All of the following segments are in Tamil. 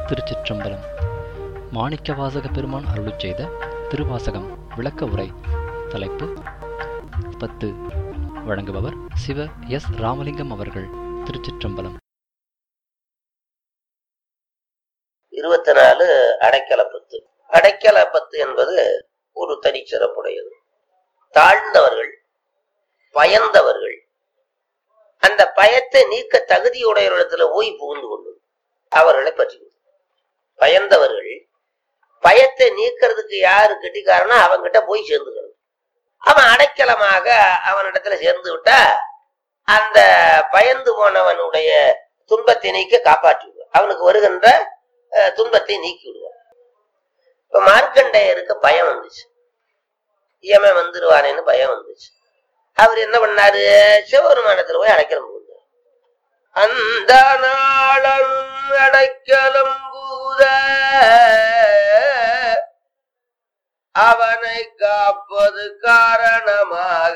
திருச்சிற்றம்பலம் மாணிக்கவாசக பெருமான் அருளுச் செய்த திருவாசகம் விளக்க உரை தலைப்பு பத்து வழங்குபவர் சிவ எஸ் ராமலிங்கம் அவர்கள் திருச்சிற்றம்பலம் இருபத்தி நாலு அடைக்கலப்பத்து அடைக்கலப்பத்து என்பது ஒரு தனிச்சிறப்புடையது தாழ்ந்தவர்கள் பயந்தவர்கள் அந்த பயத்தை நீக்க தகுதியுடையவரிடத்துல போய் புகுந்து கொள்ளும் அவர்களை பற்றி பயந்தவர்கள் பயத்தை நீக்கிறதுக்கு யாரு கெட்டிக்காரனா அவன்கிட்ட போய் சேர்ந்துக்கிறது அவன் அடைக்கலமாக அவனிடத்துல சேர்ந்து விட்டா அந்த பயந்து போனவனுடைய துன்பத்தை நீக்க காப்பாற்றி விடுவான். அவனுக்கு வருகின்ற அஹ், துன்பத்தை நீக்கி விடுவான் இப்ப மார்க்கண்டேயருக்கு பயம் வந்துச்சு இயமன் வந்துருவானேன்னு பயம் வந்துச்சு அவர் என்ன பண்ணாரு சிவபெருமானத்துல போய் அடைக்கலம் புகுந்தார் அந்த நாளம் அடைக்கலம் பூத அவனை காப்பது காரணமாக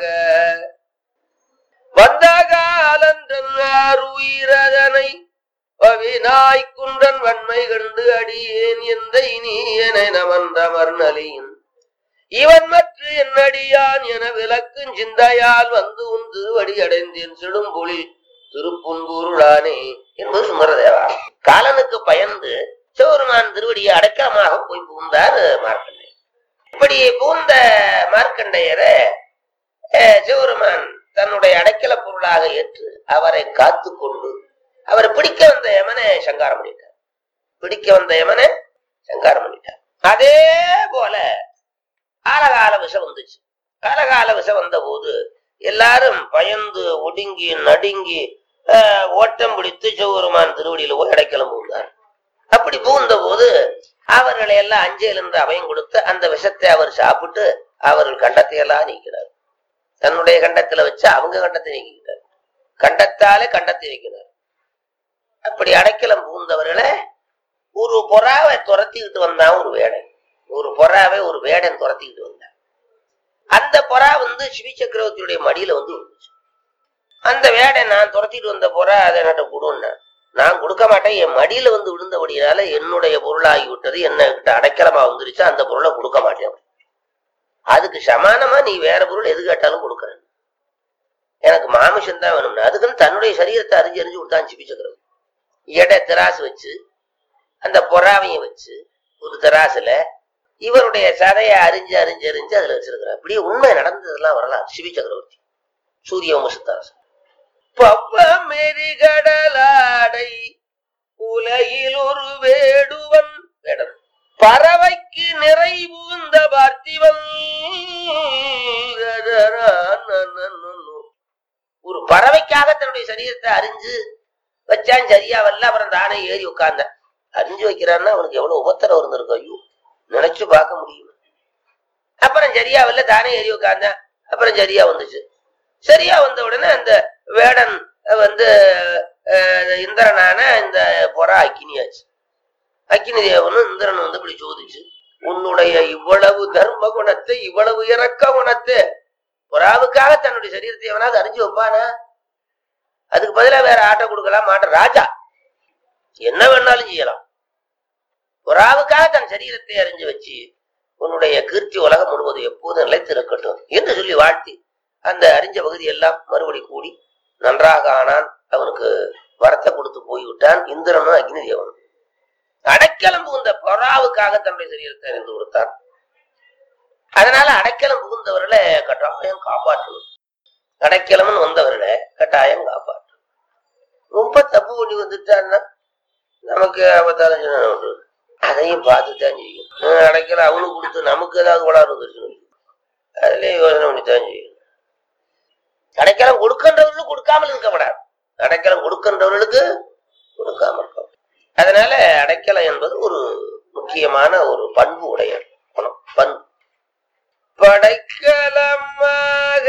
வந்த காலந்தன்னார் உயிரதனை பவினாய் குன்றன் வன்மை கண்டு அடியேன் எந்த இனியனை நமந்தமர் நலியின் இவன் மற்ற என்னடியான் என விளக்கும் சிந்தையால் வந்து உன் திருவடி அடைந்தேன் சிடும்பொழி திருப்புன்பொருளானே என்பது சுந்தரதேவா காலனுக்கு பயந்து சிவருமான் திருவடியை அடக்கமாக போய் புகுந்தார் மார்க்கண்டேயர் இப்படி புகுந்த மார்க்கண்டையரை அஹ், சிவருமான் தன்னுடைய அடைக்கல பொருளாக ஏற்று அவரை காத்து கொண்டு அவரை பிடிக்க வந்த யமனை சங்காரம் பண்ணிட்டார் பிடிக்க வந்த யமனை சங்காரம் பண்ணிட்டார் அதே போல காலகால விஷம் வந்துச்சு காலகால விஷம் வந்த போது எல்லாரும் பயந்து ஒடுங்கி நடுங்கி ஆஹ், ஓட்டம் பிடித்து சிவபெருமான் திருவடியில போய் அடைக்கலம் புகுந்தார் அப்படி புகுந்த போது அவர்களை எல்லாம் அஞ்சல் என்று அபயம் கொடுத்து அந்த விஷத்தை அவர் சாப்பிட்டு அவர்கள் கண்டத்தை எல்லாம் நீக்கிறார் தன்னுடைய கண்டத்துல வச்சு அவங்க கண்டத்தை நீக்கிக்கிறார் கண்டத்தாலே கண்டத்தை வைக்கிறார் அப்படி அடைக்கலம் புகுந்தவர்களை ஒரு பொறாவை துரத்திக்கிட்டு வந்தான் ஒரு வேடன் ஒரு பொறாவை ஒரு வேடன் துரத்திக்கிட்டு வந்தான் அந்த பொறா வந்து சிவி சக்கரவர்த்தியுடைய மடியில வந்து விழுந்துச்சு அந்த வேடன் நான் துரத்திட்டு வந்த பொறா அதை என்கிட்ட கொடுன்னா நான் கொடுக்க மாட்டேன் என் மடியில வந்து விழுந்தபடியால என்னுடைய பொருளாகி விட்டது என்ன கிட்ட அடைக்கலமா வந்துருச்சு அந்த பொருளை கொடுக்க மாட்டேன் அதுக்கு சமானமா நீ வேற பொருள் எது கேட்டாலும் கொடுக்கறேன் எனக்கு மாமிசம் தான் வேணும்னு அதுக்குன்னு தன்னுடைய சரீரத்தை அறிஞ்சு அறிஞ்சு கொடுத்தான் சிவி சக்கரவர்த்தி எடை திராசு வச்சு அந்த பொறாவையும் வச்சு ஒரு திராசுல இவருடைய சதையை அறிஞ்சு அறிஞ்சு அறிஞ்சு அதுல வச்சிருக்கிறார் அப்படியே உண்மை நடந்ததெல்லாம் வரலாம் சிவி சக்கரவர்த்தி சூரிய வம்சத்தாரசன் பப்பமெரி கடலாடை உலகில் ஒரு வேடுவன் வேடன் பறவைக்கு நிறை புகுந்த பார்த்திவன் ஒரு பறவைக்காக தன்னுடைய சரீரத்தை அறிஞ்சு வச்சான் சரியா வரல அப்புறம் தானே ஏறி உட்கார்ந்தேன் அறிஞ்சு வைக்கிறான்னா அவனுக்கு எவ்வளவு உபத்திரம் இருந்திருக்கும் ஐயோ நினைச்சு பார்க்க முடியும் அப்புறம் சரியா வரல தானே ஏறி உட்கார்ந்தேன் அப்புறம் சரியா வந்துச்சு சரியா வந்த உடனே அந்த வேடன் வந்து அஹ், இந்திரனான இந்த புறா அக்கினியாச்சு அக்கினி தேவனும் இந்திரன் வந்து இப்படி சோதிச்சு உன்னுடைய இவ்வளவு தர்ம குணத்தை இவ்வளவு இறக்க குணத்தை புறாவுக்காக தன்னுடைய சரீரத்தை எவனாவது அறிஞ்சு வைப்பானா அதுக்கு பதிலா வேற ஆட்டை கொடுக்கலாம் மாட்ட ராஜா என்ன வேணாலும் செய்யலாம் புறாவுக்காக தன் சரீரத்தை அறிஞ்சு வச்சு உன்னுடைய கீர்த்தி உலகம் முழுவதும் எப்போதும் நிலைத்திருக்கட்டும் என்று சொல்லி வாழ்த்தி அந்த அறிஞ்ச பகுதி எல்லாம் மறுபடி கூடி நன்றாக ஆனான் அவனுக்கு வரத்தை கொடுத்து போய்விட்டான் இந்திரனும் அக்னி தேவனும் அடைக்கலம் புகுந்த புறாவுக்காக தன்னுடைய சரீரத்தை அறிந்து கொடுத்தான் அதனால அடைக்கலம் புகுந்தவர்களை கட்டாயம் காப்பாற்றணும் அடைக்கலம்னு வந்தவர்களை கட்டாயம் காப்பாற்றணும் ரொம்ப தப்பு பண்ணி வந்துட்டான்னா நமக்கு ஆபத்தாலும் சொன்ன அதையும் பார்த்துதான் செய்யும் ஹம், அடைக்கலம் அவனுக்கு கொடுத்து நமக்கு ஏதாவது உலகம் வந்துருச்சு அதுலயே யோசனை பண்ணித்தான் செய்யும் அடைக்கலம் கொடுக்கின்றவர்களுக்கு கொடுக்காமல் இருக்கக்கூடாது அடைக்கலம் கொடுக்கின்றவர்களுக்கு கொடுக்காமல் இருக்க அதனால அடைக்கலம் என்பது ஒரு முக்கியமான ஒரு பண்பு உடைய குணம் பண்பு படைக்கலமாக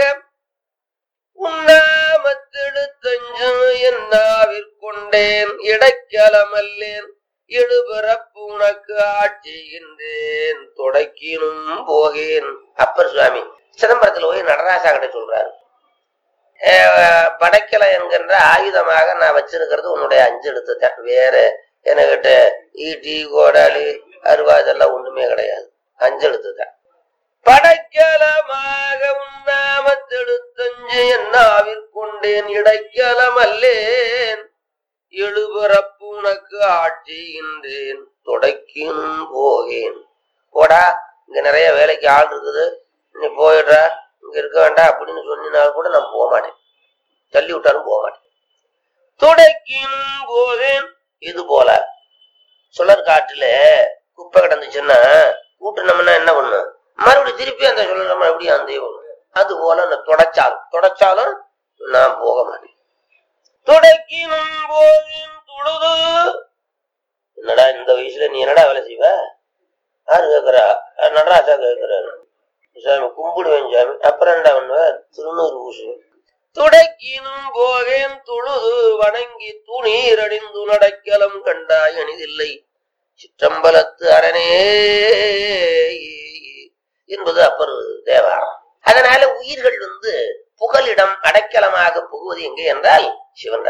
உண்ணாமத்தெடுத்தஞ்சம் என்னாவிற்கொண்டேன் இடைக்கலமல்லேன் இடுபிறப்பு உனக்கு ஆட்சிகின்றேன் தொடக்கினும் போகேன் அப்பர் சுவாமி சிதம்பரத்துல போய் நடராசா கிட்ட சொல்றாரு அஹ், படைக்கலை என்கின்ற ஆயுதமாக நான் வச்சிருக்கிறது உன்னுடைய அஞ்சு எழுத்து தான் வேற என்கிட்ட ஈட்டி கோடாலி அருவா இதெல்லாம் ஒண்ணுமே கிடையாது அஞ்செழுத்து தான் படைக்கலமாக உண்ணாமத்தெடுத்தஞ்சு என்னாவிற்கொண்டேன் இடைக்கலம் அல்லேன் எழுபிறப்பு உனக்கு ஆட்சிகின்றேன் தொடக்கின் போகேன் போடா இங்க நிறைய வேலைக்கு ஆள் இருக்குது நீ போயிடுறா இங்க இருக்க வேண்டாம் அப்படின்னு சொன்னினால் கூட நான் போக மாட்டேன் தள்ளி விட்டாலும் போக மாட்டேன் துடைக்கின் போவேன் இது போல சுழற் காட்டுல குப்பை கிடந்துச்சுன்னா கூட்டுனோம்னா என்ன பண்ணும் மறுபடியும் திருப்பி அந்த சுழல் நம்ம எப்படியும் அந்த அது போல நான் தொடச்சாலும் தொடச்சாலும் நான் போக மாட்டேன் துடைக்கினும் போவேன் துழுது என்னடா இந்த வயசுல நீ என்னடா வேலை செய்வ யாரு கேக்குறா அஹ் நடராஜா கேக்குறாரு சாமி கும்பிடுவேன் சாமி அப்புறம் என்ன பண்ணுவ திருநூறு பூசு துடைக்கினும் போகேன் துழுது வணங்கி துணீர் அடிந்து நடக்கலம் கண்டாய் அணிதில்லை சிற்றம்பலத்து அரணே என்பது அப்பர் தேவா அதனால உயிர்கள் வந்து புகலிடம் அடைக்கலமாக புகுவது எங்கே என்றால் சிவன்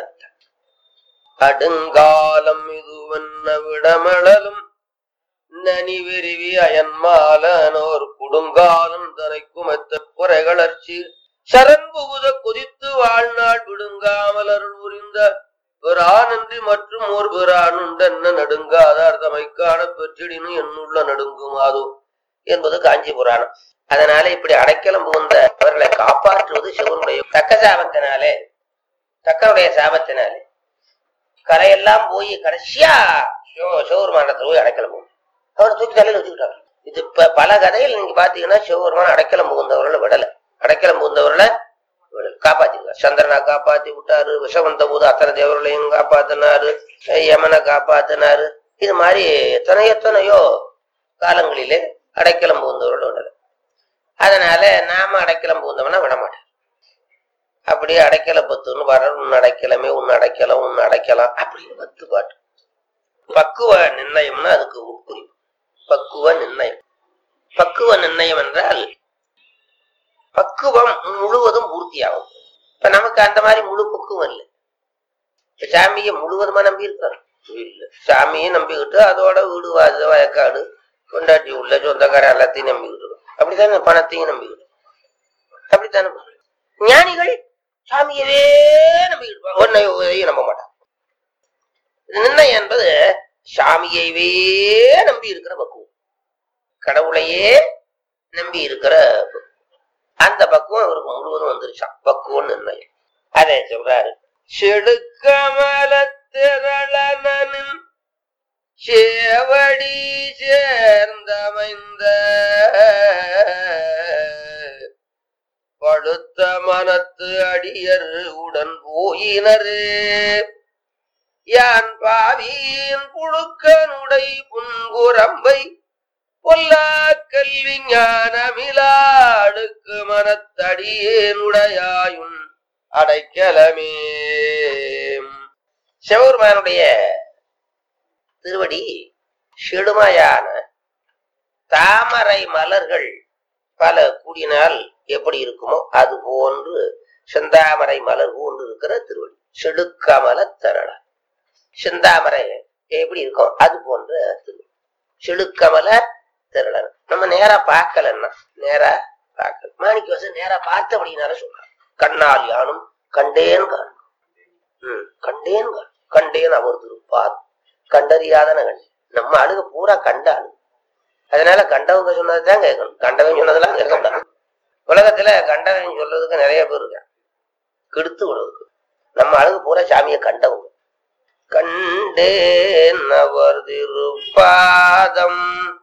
அடுங்காலம் இதுவென்ன விடமழலும் நனி விரிவி அயன்மாலனோர் குடுங்காலம் தனை குமத்த குறைகளர்ச்சி சரண் புகுத கொதித்து வாழ்நாள் விடுங்காமல் அருள் புரிந்த பிரானன்றி மற்றும் ஓர் பிரான் உண்டென்ன நடுங்காதார் தமை காண பெற்றிடினும் என்னுள்ள நடுங்குமாதோ என்பது காஞ்சி புராணம் அதனால இப்படி அடைக்கலம் புகுந்த அவர்களை காப்பாற்றுவது சிவனுடைய தக்க சாபத்தினாலே தக்கனுடைய சாபத்தினாலே கரையெல்லாம் போய் கடைசியா சிவ- சிவபெருமானத்துல போய் அடைக்கலம் போகும் அவர் தூக்கி தலையில வச்சுக்கிட்டாங்க இது இப்ப பல கதையில் நீங்க பாத்தீங்கன்னா சிவபெருமான் அடைக்கலம் புகுந்தவர்களை விடல அடைக்கலம் புகுந்தவர்களை விடல காப்பாத்திருக்காரு சந்திரனை காப்பாத்தி விட்டாரு விஷவந்த போது அத்தனை தேவர்களையும் காப்பாத்தினாரு யமனை காப்பாத்தினாரு இது மாதிரி எத்தனை எத்தனையோ காலங்களிலே அடைக்கலம் புகுந்தவரோட விடல அதனால நாம அடைக்கலம் புகுந்தவனா விட மாட்டேன் அப்படியே அடைக்கல பத்துன்னு வர உன் அடைக்கலமே உன் அடைக்கலம் உன் அடைக்கலாம் அப்படின்னு பத்து பாட்டு பக்குவ நிர்ணயம்னா அதுக்கு உட்குறிப்பு பக்குவ நிர்ணயம் பக்குவ நிர்ணயம் என்றால் பக்குவம் முழுவதும் பூர்த்தியாகும் இப்ப நமக்கு அந்த மாதிரி முழு பக்குவம் இல்லை இப்ப சாமியை முழுவதுமா நம்பி இருக்காரு இல்ல சாமியை நம்பிக்கிட்டு அதோட வீடு வாச வயக்காடு கொண்டாட்டி உள்ள சொந்தக்கார எல்லாத்தையும் நம்பிக்கிட்டு இருக்கோம். அப்படித்தானே பணத்தையும் நம்பிக்கிட்டு அப்படித்தானே ஞானிகள் சாமியவே நம்பிக்கிட்டு இருப்பாங்க. ஒன்னை எதையும் நம்ப மாட்டாங்க நிர்ணயம் என்பது சாமியவே நம்பி இருக்கிற பக்குவம் கடவுளையே நம்பி இருக்கிற பக்குவம். அந்த பக்குவம் அவருக்கு முழுவதும் வந்துருச்சான் பக்குவம் நிர்ணயம் அதை சொல்றாரு செடுக்கமலத்திரளனின் சேவடி சேர்ந்தமைந்த படுத்த மனத்து அடியர் உடன் போயினரு யான் பாவியின் புழுக்கனுடை புன்குரம்பை பொல்லா கல்வி ஞானமிலாடுக்கு மனத்தடியேனுடையாயுன் அடைக்கலமே சிவபெருமானுடைய திருவடி செடுமையான தாமரை மலர்கள் பல கூடினால் எப்படி இருக்குமோ அது போன்று செந்தாமரை மலர் போன்று இருக்கிற திருவடி செடுக்கமல தரள செந்தாமரை எப்படி இருக்கும் அது போன்ற திருவடி செடுக்கமல திரளன் நம்ம நேரா பார்க்கலன்னா நேரா பார்க்கல மாணிக்க வசம் நேரா பார்த்தபடினால சொல்றான் கண்ணால் யானும் கண்டேன் காணும் ம், கண்டேன் காணும் கண்டேன் அவர் திருப்பார் கண்டறியாதன கண்டேன் நம்ம அழுக பூரா கண்ட அழு அதனால கண்டவங்க சொன்னதுதான் கேட்கணும் கண்டவன் சொன்னதெல்லாம் கேட்கக்கூடாது உலகத்துல கண்டவன் சொல்றதுக்கு நிறைய பேர் இருக்காங்க கெடுத்து விடுறதுக்கு நம்ம அழுகு பூரா சாமியை கண்டவங்க கண்டேன் அவர் திருப்பாதம்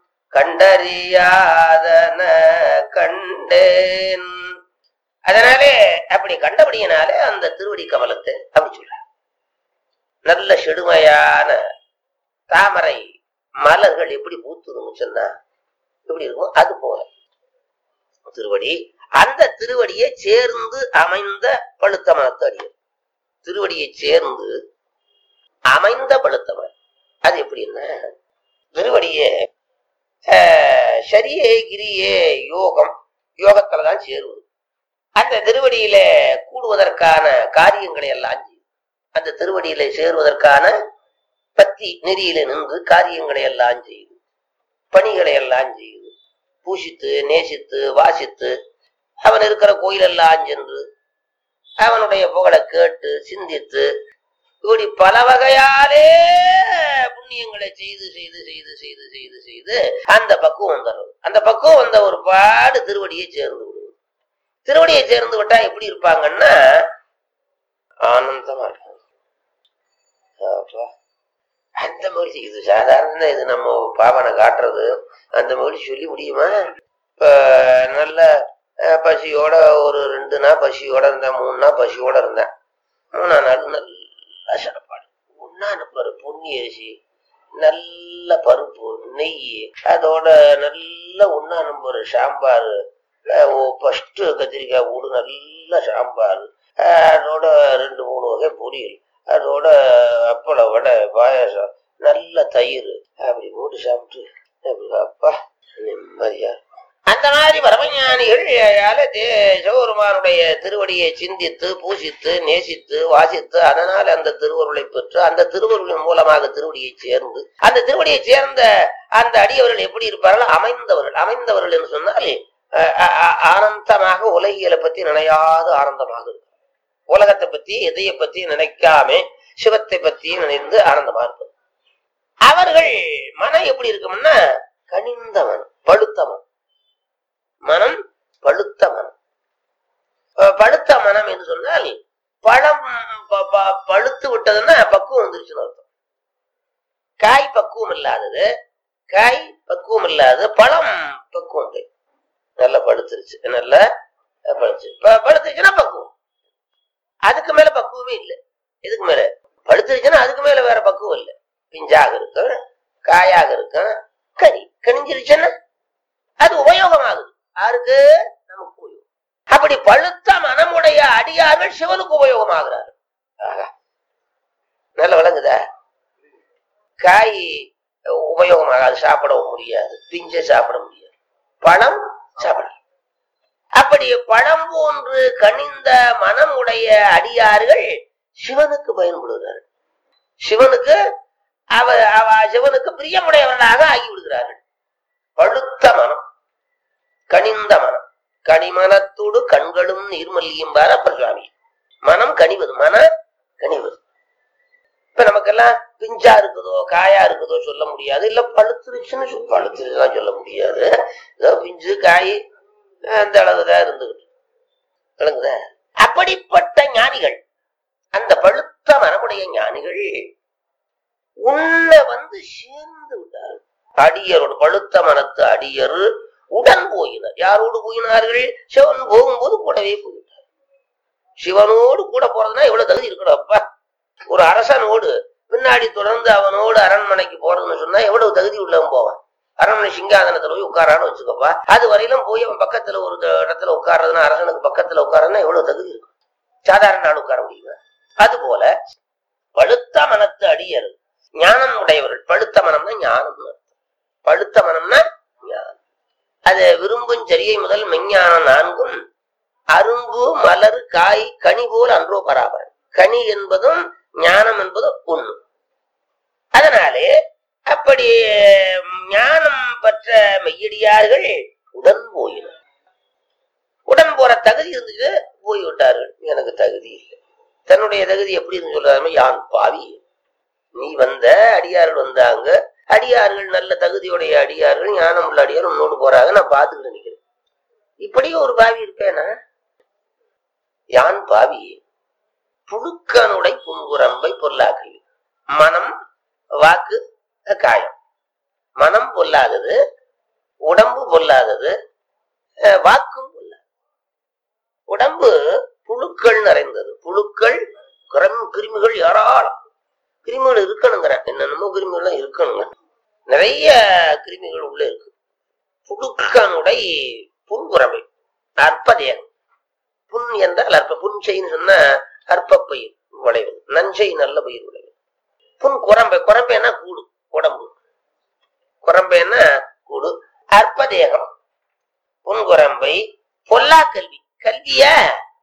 கண்டறியாதன கண்டேன் அதனாலே அப்படி கண்டபடியினாலே அந்த திருவடி கமலத்தை அப்படி சொல்ற நல்ல செடுமையான தாமரை மலர்கள் எப்படி பூத்துதுன்னு சொன்னா எப்படி இருக்கும் அது போல திருவடி அந்த திருவடியை சேர்ந்து அமைந்த பழுத்த மரத்து அடியர் திருவடியை சேர்ந்து அமைந்த பழுத்த மரம் அது எப்படின்னா திருவடியே ஆஹ், சரியே கிரியே யோகம் யோகத்துல தான் சேருவது அந்த திருவடியில கூடுவதற்கான காரியங்களை எல்லாம் செய்யும் அந்த திருவடியில சேருவதற்கான பத்தி நெறியில நின்று காரியங்களை எல்லாம் செய்து பணிகளை எல்லாம் செய்து பூசித்து நேசித்து வாசித்து அவன் இருக்கிற கோயிலெல்லாம் சென்று அவனுடைய புகழை கேட்டு சிந்தித்து இப்படி பல வகையாலே புண்ணியங்களை செய்து செய்து செய்து செய்து செய்து செய்து அந்த பக்குவம் வந்துடுறது அந்த பக்குவம் வந்த ஒரு பாடு திருவடியை சேர்ந்து விடுவது திருவடியை சேர்ந்து விட்டா எப்படி இருப்பாங்கன்னா ஆனந்தமா இருக்கும் அப்பா. அந்த மகிழ்ச்சி இது சாதாரண இது நம்ம பாவனை காட்டுறது அந்த மகிழ்ச்சி சொல்லி முடியுமா இப்ப நல்ல அஹ், பசியோட ஒரு ரெண்டு நாள் பசியோட இருந்தேன் மூணு நாள் பசியோட இருந்தேன் மூணா நாள் நல்ல சாப்பாடு ஒன்னான பருப்பு பொன்னி அரிசி நல்ல பருப்பு நெய் அதோட நல்ல ஒன்னா நம்பர் சாம்பார் ஃபர்ஸ்ட் கத்திரிக்காய் ஊடு நல்ல சாம்பார் அஹ், அதோட ரெண்டு மூணு வகை பொரியல் அதோட அப்பள வடை பாயாசம் நல்ல தயிர் அப்படி போட்டு சாப்பிட்டு அப்படி அப்பா நிம்மதியா இருக்கும். அந்த மாதிரி பரமஞானிகள் ஏழால தே- சிவபெருமானுடைய திருவடியை சிந்தித்து பூசித்து நேசித்து வாசித்து அதனால் அந்த திருவருளை பெற்று அந்த திருவருளின் மூலமாக திருவடியை சேர்ந்து அந்த திருவடியை சேர்ந்த அந்த அடியவர்கள் எப்படி இருப்பார்கள் அமைந்தவர்கள் அமைந்தவர்கள் என்று சொன்னால் அஹ், அ- அ- ஆனந்தமாக உலகியலை பத்தி நினையாத ஆனந்தமாக இருக்கும் உலகத்தை பத்தி எதைய பத்தி நினைக்காம சிவத்தை பத்தி நினைந்து ஆனந்தமா இருப்பது அவர்கள் மனம் எப்படி இருக்கும்னா கனிந்த மனம் பழுத்த மனம் மனம் பழுத்த மனம் அஹ் பழுத்த மனம் என்று சொன்னால் பழம் ப- ப- பழுத்து விட்டதுன்னா பக்குவம் வந்துருச்சுன்னு அர்த்தம் காய் பக்குவம் இல்லாதது காய் பக்குவம் இல்லாதது பழம் பக்குவம் இல்லை. நல்லா பழுத்துருச்சு நல்லா பழுச்சு பழுத்துருச்சுன்னா பக்குவம் அதுக்கு மேல பக்குவமே இல்லை எதுக்கு மேல பழுத்துருச்சுன்னா அதுக்கு மேல வேற பக்குவம் இல்லை பிஞ்சாக இருக்கும் காயாக இருக்கும் கனி கனிஞ்சிருச்சுன்னா அது உபயோகமாகுது யாருக்கு நமக்கு உபயோகம் அப்படி பழுத்த மனமுடைய அடியார்கள் சிவனுக்கு உபயோகமாகிறார்கள் ஆகா. நல்ல விளங்குதா காய் உபயோகமாகாது சாப்பிடவும் முடியாது பிஞ்சை சாப்பிட முடியாது பழம் சாப்பிடலாம் அப்படி பழம் போன்று கனிந்த மனமுடைய அடியார்கள் சிவனுக்கு பயன்படுகிறார்கள் சிவனுக்கு அவ அவ சிவனுக்கு பிரியமுடையவர்களாக ஆகி விடுகிறார்கள் பழுத்த மனம் கனிந்த மனம் கனிமனத்தோடு கண்களும் நீர்மல்லியும் பார் அப்பர் சுவாமி மனம் கனிவது மன கனிவது இப்ப நமக்கெல்லாம் பிஞ்சா இருக்குதோ காயா இருக்குதோ சொல்ல முடியாது இல்ல பழுத்துருச்சுன்னு சொல் பழுத்துருச்சுலாம் சொல்ல முடியாது ஏதோ பிஞ்சு காய் அந்த அளவுதான் இருந்துகிட்டு விளங்குதா அப்படிப்பட்ட ஞானிகள் அந்த பழுத்த மனமுடைய ஞானிகள் உன்னை வந்து சேர்ந்து விட்டார்கள் அடியரோடு பழுத்த மனத்து அடியர் உடன் போயினர் யாரோடு போயினார்கள் சிவன் போகும்போது கூடவே போயிட்டார் சிவனோடு கூட போறதுன்னா எவ்வளவு தகுதி இருக்கணும் அப்பா ஒரு அரசனோடு பின்னாடி தொடர்ந்து அவனோடு அரண்மனைக்கு போறதுன்னு சொன்னா எவ்வளவு தகுதி உள்ளவன் போவான் அரண்மனை சிங்காதனத்துல போய் உட்காரான்னு வச்சுக்கப்பா அது வரையிலும் போய் அவன் பக்கத்துல ஒரு த- இடத்துல உட்கார்றதுன்னா அரசனுக்கு பக்கத்துல உட்காரன்னா எவ்வளவு தகுதி இருக்கும் சாதாரண நாள் உட்கார முடியுமா அது போல பழுத்த மனத்து அடியர் ஞானம் உடையவர்கள் பழுத்த மனம்னா ஞானம் பழுத்த மனம்னா ஞானம் அது விரும்பும் சரியை முதல் மெஞ்ஞானம் நான்கும் அரும்பு மலர் காய் கனி போல் அன்றோ பராபரன் கனி என்பதும் ஞானம் என்பதும் ஒண்ணு அதனாலே அப்படி ஞானம் பெற்ற மெய்யடியார்கள் உடன் போயினர் உடன் போற தகுதி இருந்துச்சு போய் விட்டார்கள் எனக்கு தகுதி இல்லை தன்னுடைய தகுதி எப்படி இருந்து சொல்லாம யான் பாவி நீ வந்த அடியார்கள் வந்தாங்க அடியார்கள் நல்ல தகுதியுடைய அடியார்கள் ஞானம் உள்ள அடியார் உன்னோடு போறாங்க நான் பார்த்துக்கிட்டு நிக்கிறேன் இப்படியும் ஒரு பாவி இருப்பேனா யான் பாவி புழுக்கனுடை புன்குரம்பை பொல்லாக்கல் மனம் வாக்கு காயம் மனம் பொல்லாதது உடம்பு பொல்லாதது அஹ், வாக்கும் பொல்லாது உடம்பு புழுக்கள் நிறைந்தது புழுக்கள் கிரம்- கிருமிகள் ஏராளம் கிருமிகள் இருக்கணுங்கிறேன் என்னென்னமோ கிருமிகள்லாம் இருக்கணுங்க நிறைய கிருமிகள் உள்ள இருக்கு புழுக்கனுடை புன்குறவை அற்பதேகம் புண் என்றால் அற்ப புன்செய்ன்னு சொன்னா அற்ப பயிர் விளைவது நஞ்சை நல்ல பயிர் விளைவது புன் குரம்பை குரம்பைன்னா கூடு உடம்பு குரம்பைன்னா கூடு அற்பதேகம் புன்குரம்பை பொல்லா கல்வி கல்விய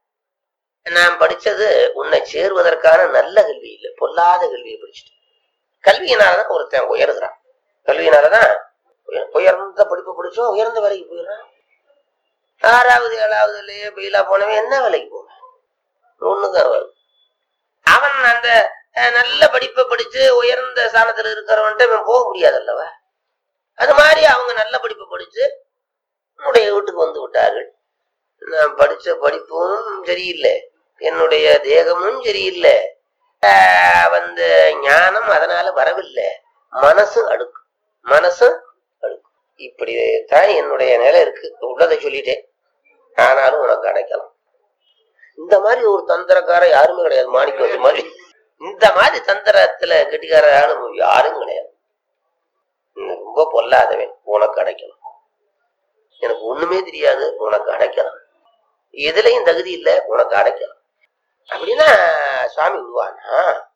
நான் படிச்சது உன்னை சேருவதற்கான நல்ல கல்வி இல்லை பொல்லாத கல்வியை படிச்சுட்டு கல்வியினாலதான் ஒருத்தன் உயர்கிறான் கல்வியினாலதான் உயர்- உயர்ந்த படிப்பு படிச்சோம் உயர்ந்த வேலைக்கு போயிடுறான் ஆறாவது ஏழாவதுலயே பெயிலா போனவன் என்ன வேலைக்கு போவான் ஒண்ணுக்கு வருவான் அவன் அந்த அஹ், நல்ல படிப்பை படிச்சு உயர்ந்த ஸ்தானத்துல இருக்கிறவன்ட்ட இவன் போக முடியாது அல்லவா அது மாதிரி அவங்க நல்ல படிப்பை படிச்சு என்னுடைய வீட்டுக்கு வந்து விட்டார்கள் நான் படிச்ச படிப்பும் சரியில்லை என்னுடைய தேகமும் சரியில்லை ஆஹ், வந்து ஞானம் அதனால வரவில்லை மனசும் அடுக்கு மனசும் அடுக்கு இப்படி தான் என்னுடைய நிலை இருக்கு உள்ளதை சொல்லிட்டேன் ஆனாலும் உனக்கு அடைக்கலாம் இந்த மாதிரி ஒரு தந்திரக்கார யாருமே கிடையாது மாணிக்க வச்ச மாதிரி இந்த மாதிரி தந்திரத்துல கெட்டிக்கார ஆளும் யாரும் கிடையாது நீ ரொம்ப பொல்லாதவன் உனக்கு அடைக்கலாம் எனக்கு ஒண்ணுமே தெரியாது உனக்கு அடைக்கலாம் எதுலயும் தகுதி இல்லை உனக்கு அடைக்கலாம் அப்படின்னா சுவாமி விடுவானா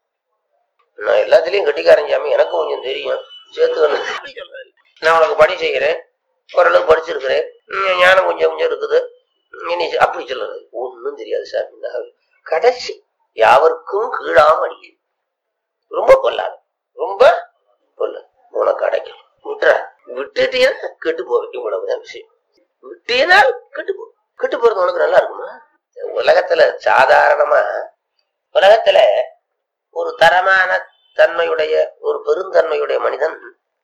நான் எல்லாத்துலயும் கெட்டிக்காரன் சாமி எனக்கும் கொஞ்சம் தெரியும் சேர்த்துக்கணும் அப்படி சொல்றாரு. நான் உனக்கு பணி செய்கிறேன் ஓரளவு படிச்சிருக்கிறேன் உம் ஞானம் கொஞ்சம் கொஞ்சம் இருக்குது உம் நீ அப்படி சொல்றது ஒண்ணும் தெரியாது சாமி நான் கடைசி யாவருக்கும் கீழாம அடிக்க ரொம்ப கொல்லாது ரொம்ப கொல்ல உனக்கு அடைக்கும் விட்டுற விட்டுட்டீங்கன்னா கெட்டு போகும் இவ்வளவுதான் விஷயம் விட்டீனால் கெட்டு போ கெட்டு போறது உனக்கு நல்லா இருக்குமா உலகத்துல சாதாரணமா உலகத்துல ஒரு தரமான தன்மையுடைய ஒரு பெருந்தன்மையுடைய மனிதன்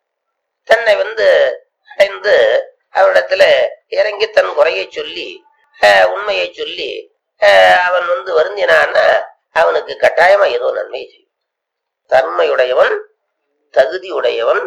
தன்னை வந்து அடைந்து அவரிடத்துல இறங்கி தன் குறையை சொல்லி ஆஹ், உண்மையை சொல்லி ஆஹ், அவன் வந்து வருந்தினான்னா அவனுக்கு கட்டாயமா ஏதோ நன்மை செய்யும் தன்மையுடையவன் தகுதியுடையவன்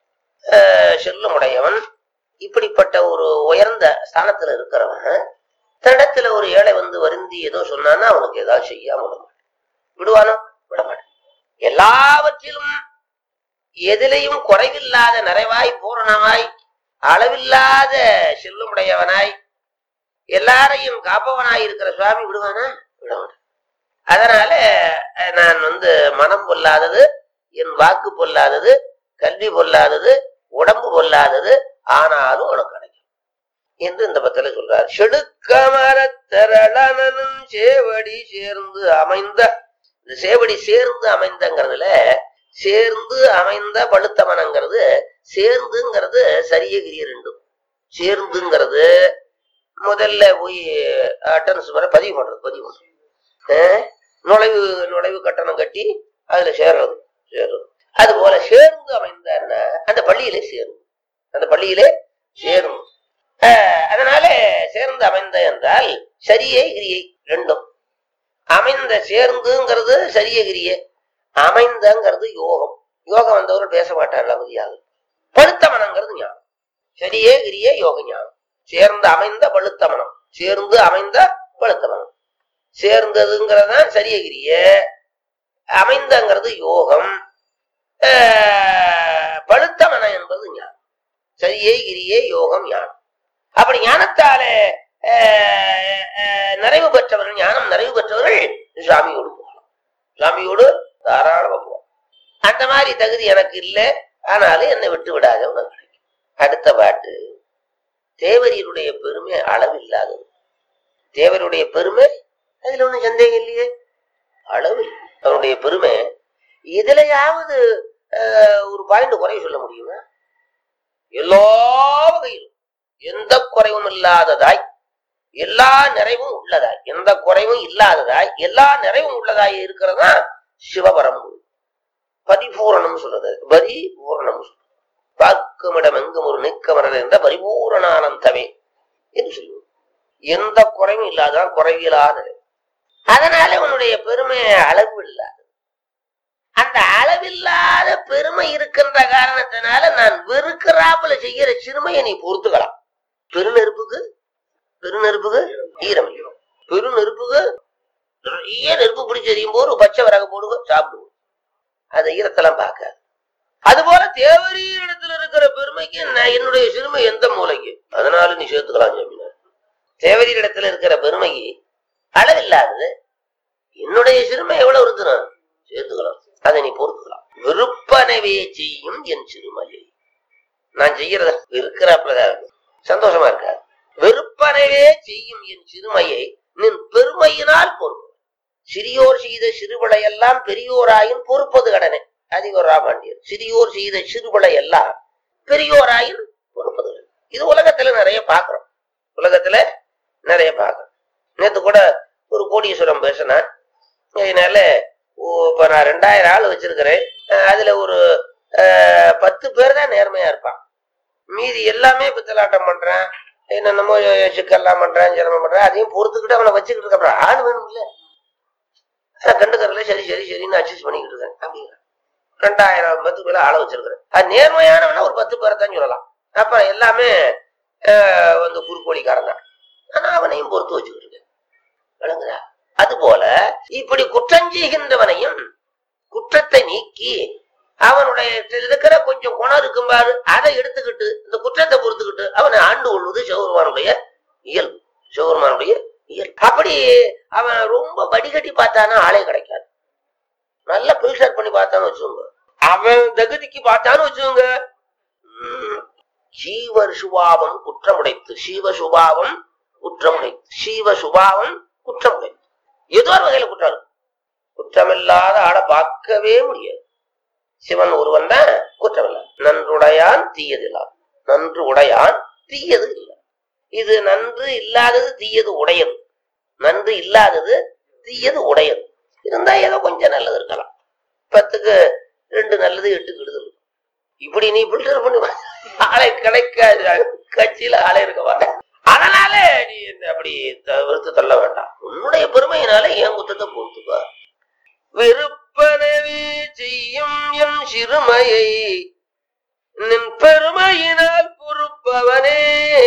ஆஹ், செல்லுமுடையவன் இப்படிப்பட்ட ஒரு உயர்ந்த ஸ்தானத்துல இருக்கிறவன் தன்னிடத்துல ஒரு ஏழை வந்து வருந்தி ஏதோ சொன்னான்னா அவனுக்கு ஏதாவது செய்யாம விட மாட்டான் விடுவானோ விட மாட்டான் எல்லாவற்றிலும் எதிலையும் குறைவில்லாத நிறைவாய் பூரணமாய் அளவில்லாத செல்லுமுடையவனாய் எல்லாரையும் காப்பவனாய் இருக்கிற சுவாமி விடுவானா விட மாட்டான் அதனால அஹ், நான் வந்து மனம் பொல்லாதது என் வாக்கு பொல்லாதது கல்வி பொல்லாதது உடம்பு பொல்லாதது ஆனாலும் உனக்கு கிடைக்கும் என்று இந்த பத்தில சொல்றார் செடுக்கமரத்தரளனும் சேவடி சேர்ந்து அமைந்த இந்த சேவடி சேர்ந்து அமைந்தங்கிறதுல சேர்ந்து அமைந்த பழுத்தமனங்கிறது சேர்ந்துங்கிறது சரியகிரிய ரெண்டும் சேர்ந்துங்கிறது முதல்ல போய் அட்டன்ஸ் வர பதிவு பண்றது பதிவு பண்றது அஹ், நுழைவு நுழைவு கட்டணம் கட்டி அதுல சேர்றது சேர்றது அது போல சேர்ந்து அமைந்தான்னா அந்த பள்ளியிலே சேரும் அந்த பள்ளியிலே சேரும் ஆஹ் அதனால சேர்ந்து அமைந்த என்றால் சரியை கிரியை ரெண்டும் அமைந்த சேர்ந்துங்கிறது சரிய கிரியை அமைந்தங்கிறது யோகம் யோகம் வந்தவர்கள் பேச மாட்டார்கள் அமைதியாக பழுத்த மனங்கிறது ஞானம் சரியே கிரியே யோக ஞானம் சேர்ந்து அமைந்த பழுத்த மனம் சேர்ந்து அமைந்த பழுத்த மனம் சேர்ந்ததுங்கிறதான் சரிய கிரியை அமைந்தங்கிறது யோகம் ஆஹ் பழுத்த மனம் என்பது ஞானம் சரியே கிரியே யோகம் ஞானம் அப்படி ஞானத்தாலே ஆஹ், ஆஹ், நிறைவு பெற்றவர்கள் ஞானம் நிறைவு பெற்றவர்கள் சுவாமியோடு போகலாம் சுவாமியோடு தாராளமா போகலாம் அந்த மாதிரி தகுதி எனக்கு இல்லை ஆனாலும் என்னை விட்டு விடாத உனக்கு கிடைக்கும் அடுத்த பாட்டு தேவரியருடைய பெருமை அளவில்லாதது தேவருடைய பெருமை அதுல ஒண்ணும் சந்தேகம் இல்லையே அளவு அவருடைய பெருமை இதுலயாவது ஆஹ், ஒரு பாயிண்ட் குறைய சொல்ல முடியுமா எல்லா வகையிலும் எந்த குறைவும் இல்லாததாய் எல்லா நிறைவும் உள்ளதாய் எந்த குறைவும் இல்லாததாய் எல்லா நிறைவும் உள்ளதாய் இருக்கிறதா சிவபரம்பு பரிபூரணம் சொல்றது பரிபூரணம் சொல்றது பார்க்குமிடம் எங்கும் ஒரு நிற்கமரல் என்ற பரிபூரணானந்தமே என்று சொல்லுவோம் எந்த குறைவும் இல்லாததான் குறைவில்லாத நிலை அதனால உன்னுடைய பெருமை அளவு இல்லாத அந்த அளவில்லாத பெருமை இருக்கின்ற காரணத்தினால நான் வெறுக்கிறாப்புல செய்யற சிறுமையை நீ பொறுத்துக்கலாம் பெருநெருப்புக்கு பெருநெருப்புக்கு ஈரம் இல்லை. பெருநெருப்புக்கு நிறைய நெருப்பு பிடிச்சி எரியும் போது ஒரு பச்சை விறகு போடுங்க சாப்பிடுவோம் அந்த ஈரத்தெல்லாம் பார்க்காது அதுபோல தேவரீரிடத்துல இருக்கிற பெருமைக்கு நான் என்னுடைய சிறுமை எந்த மூலைக்கு அதனால நீ சேர்த்துக்கலாம் ஜமீனார் தேவரீரிடத்துல இருக்கிற பெருமைக்கு அளவில்லாதது என்னுடைய சிறுமை எவ்வளவு இருக்குன்னு சேர்த்துக்கலாம் அதை நீ பொறுத்துக்கலாம் விருப்பனவே செய்யும் என் சிறுமையை நான் செய்யறத இருக்கிறாப்புலதான் இருக்கு. சந்தோஷமா இருக்காது வெறுப்பனவே செய்யும் என் சிறுமையை நின் பெருமையினால் பொறுப்பு சிறியோர் செய்த சிறுவிளையெல்லாம் பெரியோராயின் பொறுப்பது கடனே அதிகர் ராமாண்டியர் சிறியோர் செய்த சிறுபடை எல்லாம் பெரியோராயின் பொறுப்பது இது உலகத்துல நிறைய பாக்குறோம் உலகத்துல நிறைய பாக்குறோம் நேத்து கூட ஒரு கோடீஸ்வரம் பேசினேன் அதனால ஓ- இப்ப நான் ரெண்டாயிரம் ஆள் வச்சிருக்கிறேன் அஹ் அதுல ஒரு அஹ், பத்து பேர் தான் நேர்மையா இருப்பான் மீதி எல்லாமே பித்தலாட்டம் பண்றேன் என்னென்னமோ சிக்கல்லாம் பண்றேன் சிரமம் பண்றேன் அதையும் பொறுத்துக்கிட்டு அவனை வச்சுக்கிட்டு இருக்க அப்புறம் ஆள் வேணும் இல்ல கண்டுக்கறதுல சரி சரி சரின்னு அட்ஜஸ்ட் பண்ணிக்கிட்டு இருக்கேன் அப்படிங்கிற ரெண்டாயிரம் பத்து பேர் ஆளை வச்சிருக்கிறேன் அது நேர்மையானவனா ஒரு பத்து பேரை தான் சொல்லலாம் அப்புறம் எல்லாமே அஹ், வந்து குறுக்கோழிக்காரன் தான் ஆனா அவனையும் பொறுத்து வச்சுக்கிட்டு இருக்கேன் விளங்குதா அதுபோல இப்படி குற்றம் செய்கின்றவனையும் குற்றத்தை நீக்கி அவனுடைய இருக்கிற கொஞ்சம் குணம் இருக்கும் பாரு அதை எடுத்துக்கிட்டு இந்த குற்றத்தை பொறுத்துக்கிட்டு அவனை ஆண்டு கொள்வது சிவபெருமானுடைய இயல்பு சிவபெருமானுடைய இயல்பு அப்படி அவன் ரொம்ப வடிகட்டி பார்த்தானா ஆளே கிடைக்காது நல்லா பில்டர் பண்ணி பார்த்தான்னு வச்சுக்கோங்க அவன் தகுதிக்கு பார்த்தான்னு வச்சுக்கோங்க உம், ஜீவர் சுபாவம் குற்றமுடைத்து சீவ சுபாவம் குற்றமுடைத்து சீவ சுபாவம் குற்றமுடைத்து ஏதோ ஒரு வகையில குற்றம் இருக்கு. குற்றமில்லாத ஆளை பார்க்கவே முடியாது சிவன் ஒருவன் தான் குற்றமில்லை நன்றுடையான் தீயதில்லாம் நன்று உடையான் தீயது இல்லை இது நன்று இல்லாதது தீயது உடையது நன்று இல்லாதது தீயது உடையது இருந்தா ஏதோ கொஞ்சம் நல்லது இருக்கலாம் பத்துக்கு ரெண்டு நல்லது எட்டு கெடுதல் இப்படி நீ பில்டர் பண்ணி வா. ஆளை கிடைக்காது கட்சியில ஆளை இருக்க மாட்டேன் அதனால நீ இந்த அப்படி தவிர்த்து தள்ள வேண்டாம் உன்னுடைய பெருமையினால என் குத்தத்தை பொறுத்துக்கோ விருப்பனவே செய்யும் என் சிறுமையை நின் பெருமையினால் பொறுப்பவனே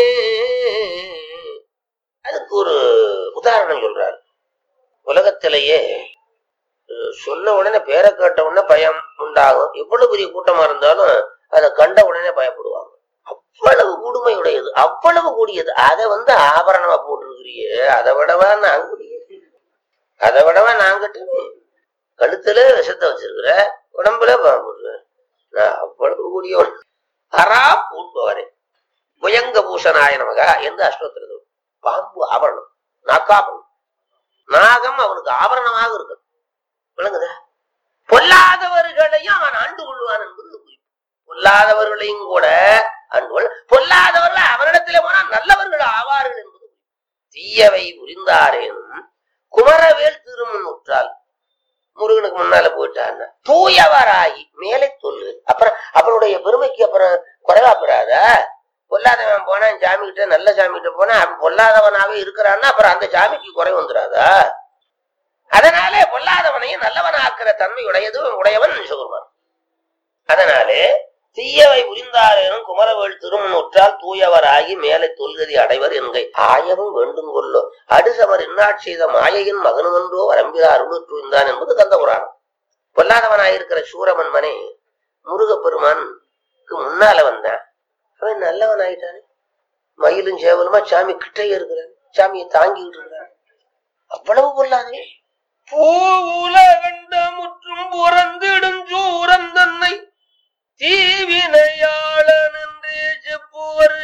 அதுக்கு ஒரு உதாரணம் சொல்றாரு உலகத்திலேயே அஹ், சொன்ன உடனே பேரை கேட்ட உடனே பயம் உண்டாகும் எவ்வளவு பெரிய கூட்டமா இருந்தாலும் அதை கண்ட உடனே பயப்படுவாங்க அவ்வளவு கொடுமையுடையது அவ்வளவு கூடியது அதை வந்து ஆபரணமா போட்டிருக்கிறியே அதை விடவா நான் கூடியது அதை விடவா நான் கட்டுவேன் கழுத்துல விஷத்தை வச்சிருக்கிற உடம்புல பாம்பு இருக்கு. நான் அவ்வளவு கூடியவன் அரா பூட்பவரே புயங்க பூஷனாய நமக என்று அஷ்டோத்திரது பாம்பு ஆபரணம் நாக்காபரணம் நாகம் அவனுக்கு ஆபரணமாக இருக்கு விளங்குதா பொல்லாதவர்களையும் அவன் ஆண்டு கொள்வான் என்பது குறிப்பு பொல்லாதவர்களையும் கூட ஆண்டு கொள் பொல்லாதவர்கள் அவனிடத்திலே போனா நல்லவர்கள் ஆவார்கள் என்பது குறிப்பு. தீயவை புரிந்தாரேனும் குமரவேல் திருமண் உற்றால் முருகனுக்கு முன்னால போயிட்டான் தூயவராகி மேலே சொல்லு அப்புறம் அவனுடைய பெருமைக்கு அப்புறம் குறைவா பெறாத பொல்லாதவன் போனான் சாமி கிட்ட நல்ல சாமி கிட்ட போனா அவன் பொல்லாதவனாவே இருக்கிறான்னா அப்புறம் அந்த சாமிக்கு குறை வந்துடாதா அதனாலே பொல்லாதவனையும் நல்லவனாக்குற தன்மை உடையது உடையவன் சிவருமான் அதனாலே தீயவை புரிந்தாரேனும் குமரவேள் திருமுன்னுற்றால் தூயவராகி மேலே தொல்கதி அடைவர் என்கை ஆயவும் வேண்டும் கொல்லோ அடுசவர் இன்னாட் செய்த மாயையின் மகனுமென்றோ வரம்பிலா அருளுற்றுந்தான் என்பது கந்த புராணம் பொல்லாதவனாயிருக்கிற சூரமன்மனே முருகப்பெருமானுக்கு முன்னால வந்தான் அவன் நல்லவன் ஆயிட்டானே மயிலும் சேவலுமா சாமி கிட்டே இருக்கிறான் சாமியை தாங்கிட்டு இருக்கிறான் அவ்வளவு பொல்லாதவன் பூவுலகண்ட முற்றும் புறந்திடும் சூரன் தன்னை தீவினையாளன் என்றே செப்புவர்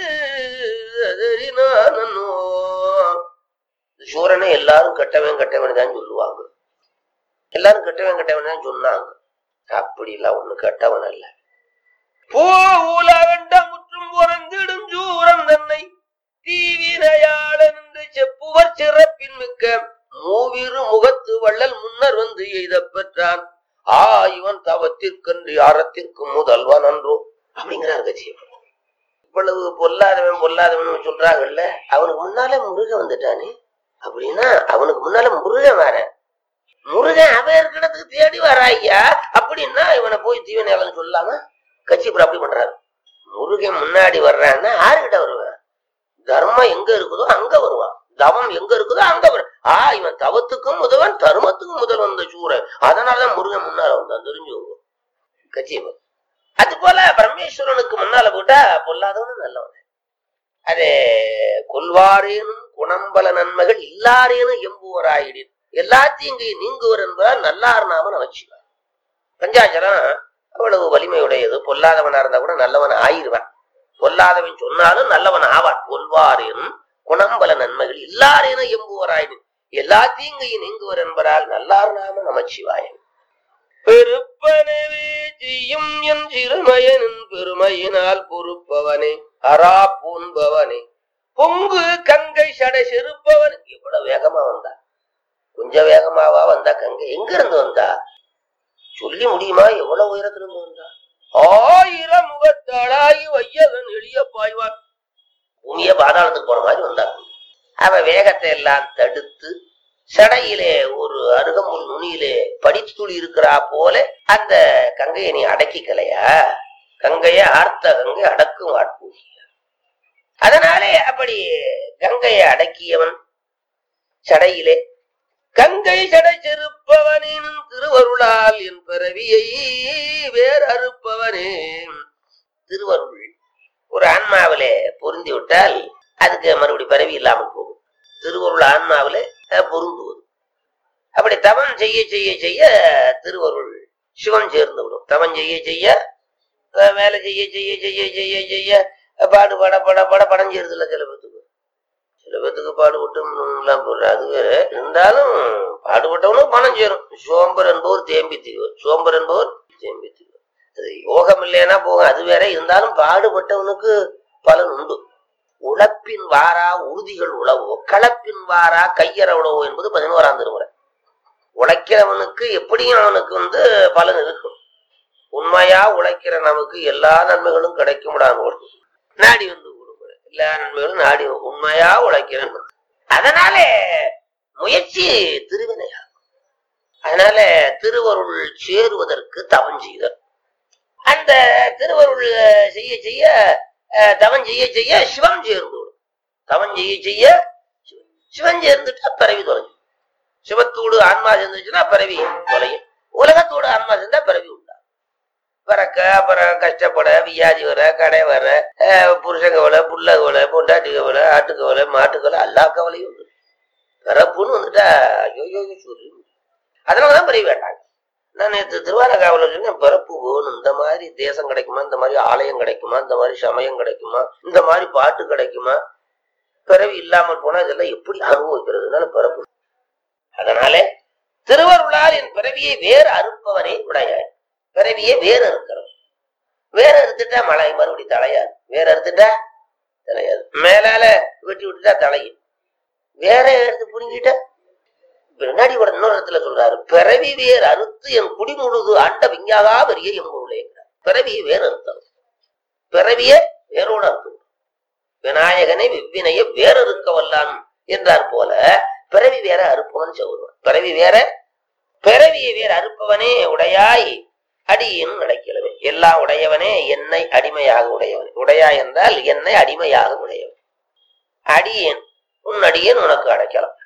அதறினானோ சூரனை எல்லாரும் கெட்டவன் கெட்டவன் தான் சொல்லுவாங்க எல்லாரும் கெட்டவன் கெட்டவன் தான் சொன்னாங்க அப்படி இல்ல ஒண்ணு கெட்டவன் அல்ல பூவுலகண்ட முற்றும் புறந்திடும் சூரன் தன்னை தீவினையாளன் என்று செப்புவர் சிறப்பின் மிக்க மூவிரு முகத்து வள்ளல் முன்னர் வந்து எய்த பெற்றான் ஆ இவன் தவத்திற்கன்று அறத்திற்கு முதல்வன் அன்றோ அப்படிங்கிறார் கட்சி இவ்வளவு பொல்லாதவன் பொல்லாதவன் சொல்றாங்கல்ல அவனுக்கு முன்னால முருகன் வந்துட்டானே அப்படின்னா அவனுக்கு முன்னால முருகன் வர முருகன் அவன் இருக்கிறதுக்கு தேடி வராய்யா அப்படின்னா இவனை போய் தீவனையாளன் சொல்லாம கட்சி அப்புறம் அப்படி பண்றாரு முருகன் முன்னாடி வர்றான்னா யாருகிட்ட வருவான் தர்மம் எங்க இருக்குதோ அங்க வருவான் தவம் எங்க இருக்குதோ அங்க வரும் ஆ இவன் தவத்துக்கும் முதல்வன் தர்மத்துக்கும் முதல்வன் இந்த சூரன் அதனாலதான் முருகன் முன்னால வந்தான் தெரிஞ்சுக்கோங்க கட்சி அது போல பரமேஸ்வரனுக்கு முன்னால போட்டா பொல்லாதவனும் நல்லவன் அதே கொல்வாரேனும் குணம்பல நன்மைகள் இல்லாரேனும் எம்புவராயிடின் எல்லாத்தையும் இங்கே நீங்குவர் என்பதால் நல்லார் நாம நமச்சிவார் பஞ்சாச்சரம் அவ்வளவு வலிமையுடையது பொல்லாதவனா இருந்தா கூட நல்லவன் ஆயிருவான் பொல்லாதவன் சொன்னாலும் நல்லவன் ஆவான் கொல்வாரேனும் குணம்பல நன்மைகள் இல்லாரேனும் எம்புவராயிடின் எல்லாத்தையும் இங்கே நீங்குவர் என்பதால் நல்லார் நாம நமச்சிவாயன் பெருப்பனவே செய்யும் என் சிறுமையனின் பெருமையினால் பொறுப்பவனே அரா பூன்பவனே பொங்கு கங்கை சடை செருப்பவன் எவ்வளவு வேகமா வந்தா கொஞ்சம் வேகமாவா வந்தா கங்கை எங்க இருந்து வந்தா சொல்லி முடியுமா எவ்வளவு உயரத்துல இருந்து வந்தா ஆயிரம் முகத்தாளாகி வையகன் எளிய பாய்வான் பூமிய பாதாளத்துக்கு போன மாதிரி வந்தா அவ வேகத்தை எல்லாம் தடுத்து சடையிலே ஒரு அருகம்புல் நுனியிலே படித்துளி இருக்கிறா போல அந்த கங்கையை நீ அடக்கிக்கலையா கங்கைய ஆர்த்த கங்கை அடக்கும் ஆட்பூசிய அதனாலே அப்படி கங்கையை அடக்கியவன் சடையிலே கங்கை சடை செருப்பவனின் திருவருளால் என் பிறவியை வேறு அறுப்பவனே திருவருள் ஒரு ஆன்மாவிலே பொருந்தி விட்டால் அதுக்கு மறுபடி பிறவி இல்லாமல் போகும் திருவருள் ஆன்மாவிலே அஹ், பொருந்துவது அப்படி தவம் செய்ய செய்ய செய்ய திருவருள் சிவம் சேர்ந்து விடும் தவம் செய்ய செய்ய அஹ், வேலை செய்ய செய்ய செய்ய செய்ய செய்ய அஹ், பாடுபட பட பட படம் சேருதுல சில பேத்துக்கு சில பேத்துக்கு பாடுபட்டு எல்லாம் போடுற அது வேற இருந்தாலும் பாடுபட்டவனும் பணம் சேரும் சோம்பர் என்பவர் தேம்பி தீர்வர் சோம்பர் என்பவர் தேம்பி தீர்வர் அது யோகம் இல்லைன்னா போகும் அது வேற இருந்தாலும் பாடுபட்டவனுக்கு பலன் உண்டு உழைப்பின் வாரா உறுதிகள் உழவோ களப்பின் வாரா கையற உழவோ என்பது பதினோராம் திருமுறை உழைக்கிறவனுக்கு எப்படியும் அவனுக்கு வந்து பலன் இருக்கும் உண்மையா உழைக்கிற நமக்கு எல்லா நன்மைகளும் கிடைக்கும்டான்னு நாடி வந்து கொடுக்குற எல்லா நன்மைகளும் நாடி உண்மையா உழைக்கிறேன் அதனாலே முயற்சி திருவினையா அதனால திருவருள் சேருவதற்கு தவம் செய்தல் அந்த திருவருள் அஹ், செய்ய செய்ய அஹ், தவம் செய்ய செய்ய சிவம் சேர்ந்து விடும் தவம் செய்ய செய்ய சிவம். சிவம் சேர்ந்துட்டா பிறவி தொலையும் சிவத்தோடு ஆன்மா சேர்ந்துச்சுன்னா பிறவி தொலையும் உலகத்தோடு ஆன்மா சேர்ந்தா பிறவி உண்டா பிறக்க அப்புறம் கஷ்டப்பட வியாதி வர கடை வர அஹ், புருஷ கவலை புள்ள கவலை பொண்டாட்டி கவலை ஆட்டு கவலை மாட்டு கவலை எல்லா கவலையும் உண்டு பிறப்புன்னு வந்துட்டா ஐயோ சொல்லி அதனாலதான் பிறவி வேண்டாங்க நான் நேற்று திருவாரகாவில் சொன்னேன் பிறப்பு வேணும் இந்த மாதிரி தேசம் கிடைக்குமா இந்த மாதிரி ஆலயம் கிடைக்குமா இந்த மாதிரி சமயம் கிடைக்குமா இந்த மாதிரி பாட்டு கிடைக்குமா பிறவி இல்லாமல் போனா இதெல்லாம் எப்படி அனுபவிக்கிறதுனால பிறப்பு அதனாலே திருவருளால் என் பிறவியை வேறு அறுப்பவனே உடையாய் பிறவியை வேறு அறுக்கிறோம் வேற அறுத்துட்டா மழை மறுபடி தலையாது வேற அறுத்துட்டா தலையாது மேலால வெட்டி விட்டுட்டா தலையும் வேற எடுத்து புடுங்கிட்டா பின்னாடி கூட இன்னொரு இடத்துல சொல்றாரு பிறவி வேர் அறுத்து என் குடி முழுது அண்ட விஞ்ஞாகா பெரிய எம்பொருளே பிறவியை வேறு அறுத்தம் பிறவியே வேரோடு அறுத்து விநாயகனை வெவ்வினைய வேற இருக்க வல்லான் என்றார் போல பிறவி வேற அறுப்பவன் சொல்லுவான் பிறவி வேற பிறவியை வேற அறுப்பவனே உடையாய் அடியின் நடக்கிறவே எல்லாம் உடையவனே என்னை அடிமையாக உடையவன் உடையாய் என்றால் என்னை அடிமையாக உடையவன் அடியேன் உன் அடியேன் உனக்கு அடைக்கலாம்